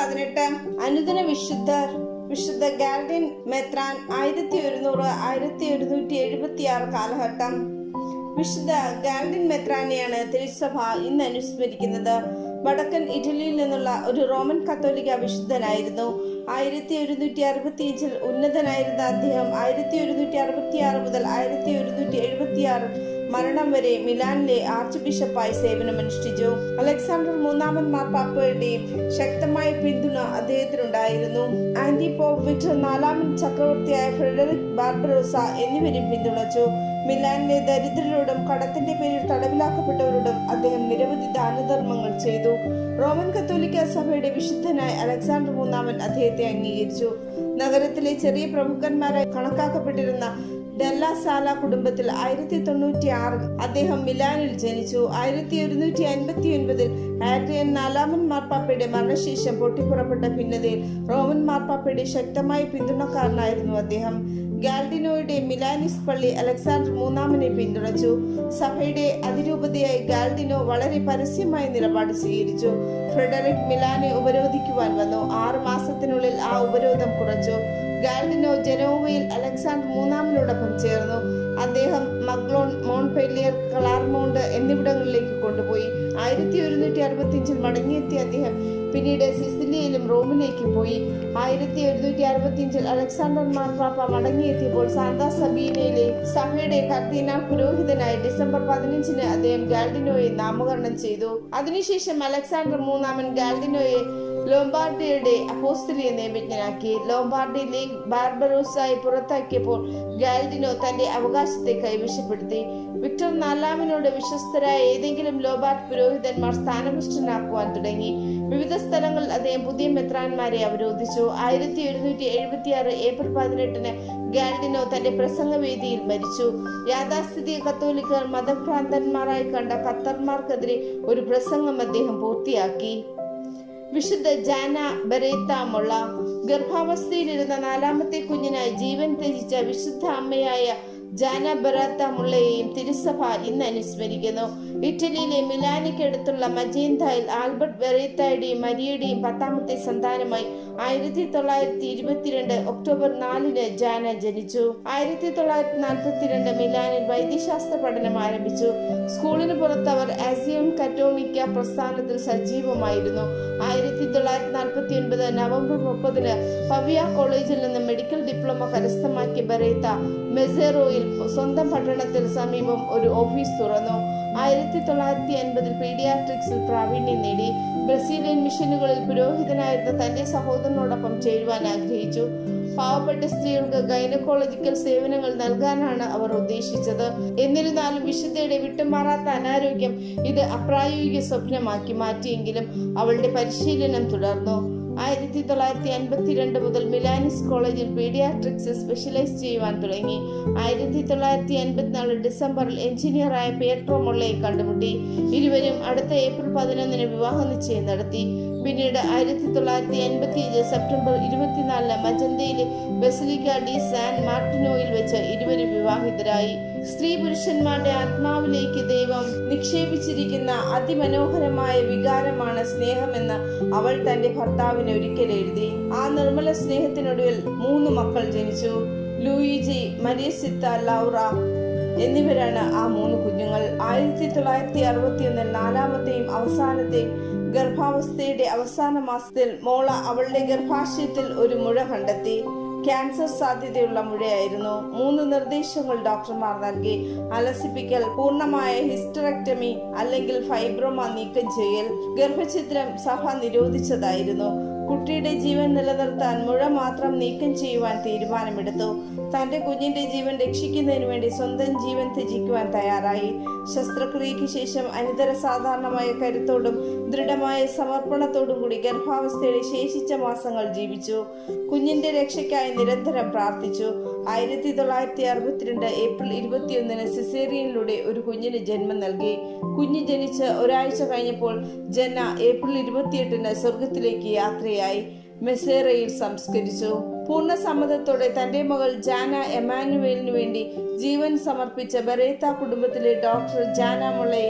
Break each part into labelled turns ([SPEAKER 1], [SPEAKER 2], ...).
[SPEAKER 1] പതിനെട്ട് അനുദിന വിശുദ്ധർ വിശുദ്ധ ഗാൽഡിൻ മെത്രാൻ ആയിരത്തി ഒരുന്നൂറ് ആയിരത്തി ഒരുന്നൂറ്റി എഴുപത്തി ആറ് കാലഘട്ടം വിശുദ്ധ ഗാൽഡിൻ മെത്രാനെയാണ് തിരുസഭ ഇന്ന് അനുസ്മരിക്കുന്നത് വടക്കൻ ഇറ്റലിയിൽ നിന്നുള്ള ഒരു റോമൻ കത്തോലിക്ക വിശുദ്ധനായിരുന്നു ആയിരത്തി ഒരുന്നൂറ്റി അറുപത്തി അഞ്ചിൽ ഉന്നതനായിരുന്ന അദ്ദേഹം ആയിരത്തി ഒരുന്നൂറ്റി അറുപത്തി ആറ് മുതൽ ആയിരത്തി ഒരുന്നൂറ്റി എഴുപത്തി ആറ് മരണം വരെ മിലാനിലെ ആർച്ച് ബിഷപ്പായി സേവനമനുഷ്ഠിച്ചു അലക്സാണ്ടർ മൂന്നാമൻ മാർപ്പാപ്പയുടെയും ശക്തമായ പിന്തുണ അദ്ദേഹത്തിനുണ്ടായിരുന്നു ആന്റി പോപ്പ് വിക്ടർ നാലാമൻ ചക്രവർത്തിയായ ഫ്രെഡറിക് ബാർബറോസ എന്നിവരും പിന്തുണച്ചു മിലാനിലെ ദരിദ്രരോടും കടത്തിന്റെ പേരിൽ തടവിലാക്കപ്പെട്ടവരോടും അദ്ദേഹം നിരവധി ദാനധർമ്മങ്ങൾ ചെയ്തു റോമൻ കത്തോലിക്ക സഭയുടെ വിശുദ്ധനായ അലക്സാണ്ടർ മൂന്നാമൻ അദ്ദേഹത്തെ അംഗീകരിച്ചു നഗരത്തിലെ ചെറിയ പ്രമുഖന്മാരായി കണക്കാക്കപ്പെട്ടിരുന്ന ഡെല്ല സാല കുടുംബത്തിൽ ആയിരത്തി തൊണ്ണൂറ്റി ആറിൽ അദ്ദേഹം മിലാനിൽ ജനിച്ചു ആയിരത്തി ഒരുന്നൂറ്റി അൻപത്തി ഒൻപതിൽ ആഡ്രിയൻ നാലാമൻ മാർപ്പാപ്പയുടെ മരണശേഷം പൊട്ടിപ്പുറപ്പെട്ട ഭിന്നതയിൽ റോമൻ മാർപ്പാപ്പയുടെ ശക്തമായ പിന്തുണക്കാരനായിരുന്നു അദ്ദേഹം ഗാൽഡിനോയുടെ മിലാനിസ് പള്ളി അലക്സാണ്ടർ മൂന്നാമനെ പിന്തുണച്ചു സഭയുടെ അതിരൂപതയായി ഗാൽഡിനോ വളരെ പരസ്യമായ നിലപാട് സ്വീകരിച്ചു ഫ്രെഡറിക് മിലാനെ ഉപരോധിക്കുവാൻ വന്നു ആറു മാസത്തിനുള്ളിൽ ആ ഉപരോധം കുറച്ചു ഗാൽഡിനോ ജനോവയിൽ അലക്സാണ്ടർ മൂന്നാമനോടൊപ്പം ചേർന്നു അദ്ദേഹം മഗ്ലോൺ മോൺപെല്ലിയർ കളാർമോണ്ട് എന്നിവിടങ്ങളിലേക്ക് കൊണ്ടുപോയി ആയിരത്തി ഒരുന്നൂറ്റി അറുപത്തി അഞ്ചിൽ മടങ്ങിയെത്തിയ അദ്ദേഹം പിന്നീട് സിസിലിയയിലും റോമിലേക്ക് പോയി ആയിരത്തി ഒരുന്നൂറ്റി അറുപത്തി അഞ്ചിൽ അലക്സാണ്ടർ മാർപ്പാപ്പ മടങ്ങിയെത്തിയപ്പോൾ സാന്താ സബീനയിലെ സഭയുടെ കർദിനാൾ പുരോഹിതനായി ഡിസംബർ പതിനഞ്ചിന് അദ്ദേഹം ഗാൽഡിനോയെ നാമകരണം ചെയ്തു അതിനുശേഷം അലക്സാണ്ടർ മൂന്നാമൻ ഗാൽഡിനോയെ ലോംബാർഡിയുടെ അപ്പോസ്തലിയെ നിയമിതനാക്കി ലോംബാർഡി ലീഗ് ബാർബറൂസായി പുറത്താക്കിയപ്പോൾ ഗാൽഡിനോ തന്റെ അവകാശത്തെ കൈവശപ്പെടുത്തി വിക്ടർ നാലാമനോട് വിശ്വസ്തരായ ഏതെങ്കിലും ലോബാർഡ് പുരോഹിതന്മാർ സ്ഥാനഭ്രഷ്ടനാക്കുവാൻ തുടങ്ങി വിവിധ സ്ഥലങ്ങളിൽ അദ്ദേഹം പുതിയ മെത്രാന്മാരെ അവരോധിച്ചു ആയിരത്തി ഒരുന്നൂറ്റി എഴുപത്തി ആറ് ഏപ്രിൽ പതിനെട്ടിന് ഗാൽഡിനോ തന്റെ പ്രസംഗവേദിയിൽ മരിച്ചു യാഥാസ്ഥിതിക കത്തോലിക്കർ മതഭ്രാന്തന്മാരായി കണ്ട ഖത്തർമാർക്കെതിരെ ഒരു പ്രസംഗം അദ്ദേഹം പൂർത്തിയാക്കി വിശുദ്ധ ജാന ബരേത്താമുള്ള ഗർഭാവസ്ഥയിലിരുന്ന നാലാമത്തെ കുഞ്ഞിനായി ജീവൻ ത്യജിച്ച വിശുദ്ധ അമ്മയായ ജാന ബറാത്ത മുള്ളയെയും തിരുസഭ ഇന്ന് അനുസ്മരിക്കുന്നു ഇറ്റലിയിലെ മിലാനിക്കടുത്തുള്ള മജേന്തായിൽ ആൽബർട്ട് വെറേത്തായുടെയും മരിയയുടെയും പത്താമത്തെ സന്താനമായി ആയിരത്തി തൊള്ളായിരത്തി ഇരുപത്തിരണ്ട് ഒക്ടോബർ നാലിന് ജാന ജനിച്ചു ആയിരത്തി തൊള്ളായിരത്തി നാൽപ്പത്തിരണ്ട് മിലാനിൽ വൈദ്യശാസ്ത്ര പഠനം ആരംഭിച്ചു സ്കൂളിന് പുറത്ത് അവർ ആസിയോൺ കറ്റോണിക്ക പ്രസ്ഥാനത്തിൽ സജീവമായിരുന്നു ആയിരത്തി തൊള്ളായിരത്തി നാൽപ്പത്തി ഒൻപത് നവംബർ മുപ്പതിന് പവിയ കോളേജിൽ നിന്ന് മെഡിക്കൽ ഡിപ്ലോമ കരസ്ഥമാക്കിയ ബറേത്ത മെസേറോയിൽ സ്വന്തം പട്ടണത്തിൽ സമീപം ഒരു ഓഫീസ് തുറന്നു ആയിരത്തി തൊള്ളായിരത്തി അൻപതിൽ പീഡിയാട്രിക്സിൽ പ്രാവീണ്യം നേടി ബ്രസീലിയൻ മിഷനുകളിൽ പുരോഹിതനായിരുന്ന തന്റെ സഹോദരനോടൊപ്പം ചേരുവാൻ ആഗ്രഹിച്ചു പാവപ്പെട്ട സ്ത്രീകൾക്ക് ഗൈനക്കോളജിക്കൽ സേവനങ്ങൾ നൽകാനാണ് അവർ ഉദ്ദേശിച്ചത് എന്നിരുന്നാലും വിശുദ്ധയുടെ വിട്ടുമാറാത്ത അനാരോഗ്യം ഇത് അപ്രായോഗിക സ്വപ്നമാക്കി മാറ്റിയെങ്കിലും അവളുടെ പരിശീലനം തുടർന്നു ആയിരത്തി തൊള്ളായിരത്തി അൻപത്തിരണ്ട് മുതൽ മിലാനിസ് കോളേജിൽ പീഡിയാട്രിക്സ് സ്പെഷ്യലൈസ് ചെയ്യുവാൻ തുടങ്ങി ആയിരത്തി തൊള്ളായിരത്തി അൻപത്തിനാല് ഡിസംബറിൽ എഞ്ചിനീയറായ പേട്രോ മൊള്ളയെ കണ്ടുമുട്ടി ഇരുവരും അടുത്ത ഏപ്രിൽ പതിനൊന്നിന് വിവാഹ നിശ്ചയം നടത്തി പിന്നീട് ആയിരത്തി തൊള്ളായിരത്തി എൺപത്തി അഞ്ച് സെപ്റ്റംബർ ഇരുപത്തിനാലിന് മജന്തയിലെ ബസിലിക്ക ഡി സാൻ മാർട്ടിനോയിൽ വെച്ച് ഇരുവരും വിവാഹിതരായി സ്ത്രീ പുരുഷന്മാരുടെ ആത്മാവിലേക്ക് ദൈവം നിക്ഷേപിച്ചിരിക്കുന്ന അതിമനോഹരമായ വികാരമാണ് സ്നേഹമെന്ന് അവൾ തന്റെ ഭർത്താവിന് ഒരിക്കൽ എഴുതി ആ നിർമ്മല സ്നേഹത്തിനൊടുവിൽ മൂന്ന് മക്കൾ ജനിച്ചു ലൂയിജി മരിയസിത്ത ലൗറ എന്നിവരാണ് ആ മൂന്ന് കുഞ്ഞുങ്ങൾ ആയിരത്തി തൊള്ളായിരത്തി അറുപത്തി ഒന്നിൽ നാലാമത്തെയും അവസാനത്തെയും ഗർഭാവസ്ഥയുടെ അവസാന മാസത്തിൽ മോള അവളുടെ ഗർഭാശയത്തിൽ ഒരു മുഴ കണ്ടെത്തി ക്യാൻസർ സാധ്യതയുള്ള മുഴയായിരുന്നു മൂന്ന് നിർദ്ദേശങ്ങൾ ഡോക്ടർമാർ നൽകി അലസിപ്പിക്കൽ പൂർണ്ണമായ ഹിസ്റ്ററക്ടമി അല്ലെങ്കിൽ ഫൈബ്രോമ നീക്കം ചെയ്യൽ ഗർഭഛിദ്രം സഭ നിരോധിച്ചതായിരുന്നു കുട്ടിയുടെ ജീവൻ നിലനിർത്താൻ മുഴ മാത്രം നീക്കം ചെയ്യുവാൻ തീരുമാനമെടുത്തു തന്റെ കുഞ്ഞിന്റെ ജീവൻ രക്ഷിക്കുന്നതിന് വേണ്ടി സ്വന്തം ജീവൻ ത്യജിക്കുവാൻ തയ്യാറായി ശസ്ത്രക്രിയയ്ക്ക് ശേഷം അനിതര സാധാരണമായ കരുത്തോടും ദൃഢമായ സമർപ്പണത്തോടും കൂടി ഗർഭാവസ്ഥയുടെ ശേഷിച്ച മാസങ്ങൾ ജീവിച്ചു കുഞ്ഞിന്റെ രക്ഷയ്ക്കായി നിരന്തരം പ്രാർത്ഥിച്ചു ആയിരത്തി തൊള്ളായിരത്തി അറുപത്തിരണ്ട് ഏപ്രിൽ ഇരുപത്തിയൊന്നിന് സിസേറിയനിലൂടെ ഒരു കുഞ്ഞിന് ജന്മം നൽകി കുഞ്ഞ് ജനിച്ച് ഒരാഴ്ച കഴിഞ്ഞപ്പോൾ ജന്ന ഏപ്രിൽ ഇരുപത്തിയെട്ടിന് സ്വർഗത്തിലേക്ക് യാത്രയായി മെസേറയിൽ സംസ്കരിച്ചു പൂർണ്ണ സമ്മതത്തോടെ തന്റെ മകൾ ജാന എമാനുവേലിനു വേണ്ടി ജീവൻ സമർപ്പിച്ച ബറേത്ത കുടുംബത്തിലെ ഡോക്ടർ ജാന മുളയെ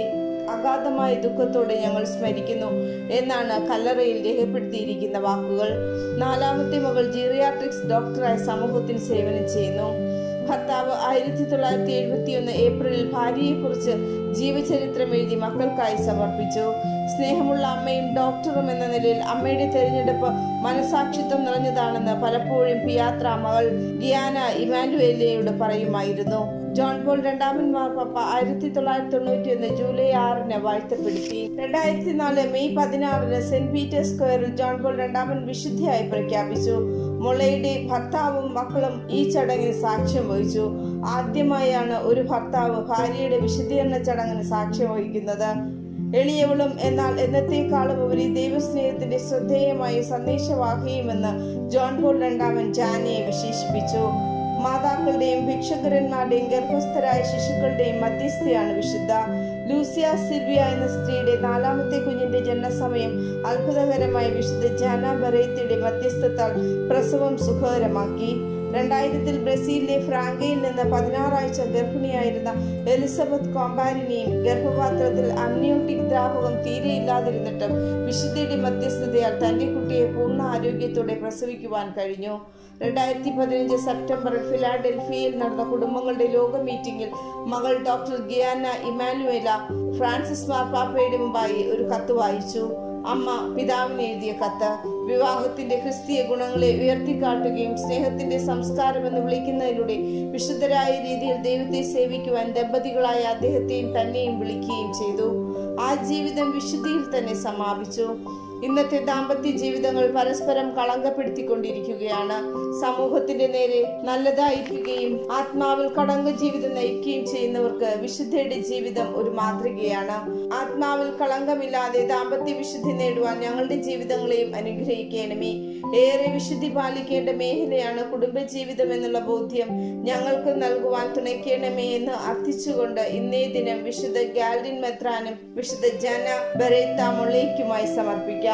[SPEAKER 1] അഗാധമായ ദുഃഖത്തോടെ ഞങ്ങൾ സ്മരിക്കുന്നു എന്നാണ് കല്ലറയിൽ രേഖപ്പെടുത്തിയിരിക്കുന്ന വാക്കുകൾ നാലാമത്തെ മകൾ ജീറിയാട്രിക്സ് ഡോക്ടറായ സമൂഹത്തിന് സേവനം ചെയ്യുന്നു ഭർത്താവ് ആയിരത്തി തൊള്ളായിരത്തി എഴുപത്തിയൊന്ന് ഏപ്രിലിൽ ഭാര്യയെക്കുറിച്ച് ജീവചരിത്രം എഴുതി മക്കൾക്കായി സമർപ്പിച്ചു സ്നേഹമുള്ള അമ്മയും ഡോക്ടറും എന്ന നിലയിൽ അമ്മയുടെ തെരഞ്ഞെടുപ്പ് മനസാക്ഷിത്വം നിറഞ്ഞതാണെന്ന് പലപ്പോഴും പിയാത്ര മകൾ ഗിയാന ഇമാനുവേലയോട് പറയുമായിരുന്നു ജോൺ പോൾ രണ്ടാമൻ മാർപ്പാപ്പ ആയിരത്തി തൊള്ളായിരത്തി തൊണ്ണൂറ്റി ഒന്ന് ജൂലൈ ആറിന് വാഴ്ത്തപ്പെടുത്തി രണ്ടായിരത്തി നാല് മെയ് പതിനാറിന് സെന്റ് പീറ്റേഴ്സ് സ്ക്വയറിൽ ജോൺ പോൾ രണ്ടാമൻ വിശുദ്ധിയായി പ്രഖ്യാപിച്ചു മുളയുടെ ഭർത്താവും മക്കളും ഈ ചടങ്ങിന് സാക്ഷ്യം വഹിച്ചു ആദ്യമായാണ് ഒരു ഭർത്താവ് ഭാര്യയുടെ വിശദീകരണ ചടങ്ങിന് സാക്ഷ്യം വഹിക്കുന്നത് എളിയവളും എന്നാൽ എന്നത്തേക്കാളും ഉപരി ദൈവസ്നേഹത്തിന്റെ ശ്രദ്ധേയമായ സന്ദേശവാഹിയുമെന്ന് ജോൺ പോൾ രണ്ടാമൻ ജാനിയെ വിശേഷിപ്പിച്ചു മാതാക്കളുടെയും ഭിക്ഷുക്കരന്മാരുടെയും ഗർഭസ്ഥരായ ശിശുക്കളുടെയും മധ്യസ്ഥയാണ് വിശുദ്ധ ലൂസിയ സിൽവിയ എന്ന സ്ത്രീയുടെ നാലാമത്തെ കുഞ്ഞിന്റെ ജനനസമയം അത്ഭുതകരമായ വിശുദ്ധ ജാന ബറേത്തിയുടെ മധ്യസ്ഥത്താൽ പ്രസവം സുഖകരമാക്കി രണ്ടായിരത്തിൽ ബ്രസീലിലെ ഫ്രാങ്കയിൽ നിന്ന് പതിനാറാഴ്ച ഗർഭിണിയായിരുന്ന എലിസബത്ത് കോമ്പാനിനെയും ഗർഭപാത്രത്തിൽ അമ്നിയോട്ടിക് ദ്രാവകം തീരെയില്ലാതിരുന്നിട്ടും വിശുദ്ധയുടെ മധ്യസ്ഥതയാൽ തന്റെ കുട്ടിയെ പൂർണ്ണ ആരോഗ്യത്തോടെ പ്രസവിക്കുവാൻ കഴിഞ്ഞു രണ്ടായിരത്തി പതിനഞ്ച് സെപ്റ്റംബറിൽ ഫിലാഡൽഫിയയിൽ നടന്ന കുടുംബങ്ങളുടെ ലോക മീറ്റിംഗിൽ മകൾ ഡോക്ടർ ഗിയാന ഇമാനുവേല ഫ്രാൻസിസ് മാർപ്പാപ്പയുടെ മുമ്പായി ഒരു കത്ത് വായിച്ചു അമ്മ പിതാവിന് എഴുതിയ കത്ത് വിവാഹത്തിന്റെ ക്രിസ്തീയ ഗുണങ്ങളെ ഉയർത്തിക്കാട്ടുകയും സ്നേഹത്തിന്റെ സംസ്കാരം എന്ന് വിളിക്കുന്നതിലൂടെ വിശുദ്ധരായ രീതിയിൽ ദൈവത്തെ സേവിക്കുവാൻ ദമ്പതികളായ അദ്ദേഹത്തെയും തന്നെയും വിളിക്കുകയും ചെയ്തു ആ ജീവിതം വിശുദ്ധിയിൽ തന്നെ സമാപിച്ചു ഇന്നത്തെ ദാമ്പത്യ ജീവിതങ്ങൾ പരസ്പരം കളങ്കപ്പെടുത്തിക്കൊണ്ടിരിക്കുകയാണ് സമൂഹത്തിന്റെ നേരെ നല്ലതായിരിക്കുകയും ആത്മാവിൽ കളങ്ക ജീവിതം നയിക്കുകയും ചെയ്യുന്നവർക്ക് വിശുദ്ധയുടെ ജീവിതം ഒരു മാതൃകയാണ് ആത്മാവിൽ കളങ്കമില്ലാതെ ദാമ്പത്യ വിശുദ്ധി നേടുവാൻ ഞങ്ങളുടെ ജീവിതങ്ങളെയും അനുഗ്രഹിക്കണമേ ഏറെ വിശുദ്ധി പാലിക്കേണ്ട മേഖലയാണ് കുടുംബജീവിതം എന്നുള്ള ബോധ്യം ഞങ്ങൾക്ക് നൽകുവാൻ തുണയ്ക്കണമേ എന്ന് അർത്ഥിച്ചുകൊണ്ട് ഇന്നേ ദിനം വിശുദ്ധ ഗാൽഡിൻ മെത്രാനും വിശുദ്ധ ജന ബറേത്ത മുള്ളയ്ക്കുമായി സമർപ്പിക്കാം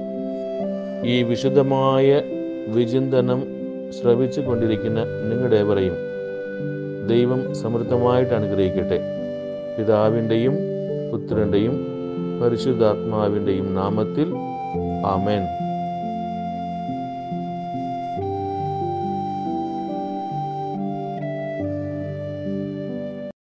[SPEAKER 2] ഈ വിശുദ്ധമായ വിചിന്തനം ശ്രവിച്ചു കൊണ്ടിരിക്കുന്ന നിങ്ങളുടേവരെയും ദൈവം സമൃദ്ധമായിട്ട് അനുഗ്രഹിക്കട്ടെ പിതാവിൻ്റെയും പുത്രൻ്റെയും പരിശുദ്ധാത്മാവിൻ്റെയും നാമത്തിൽ ആമേൻ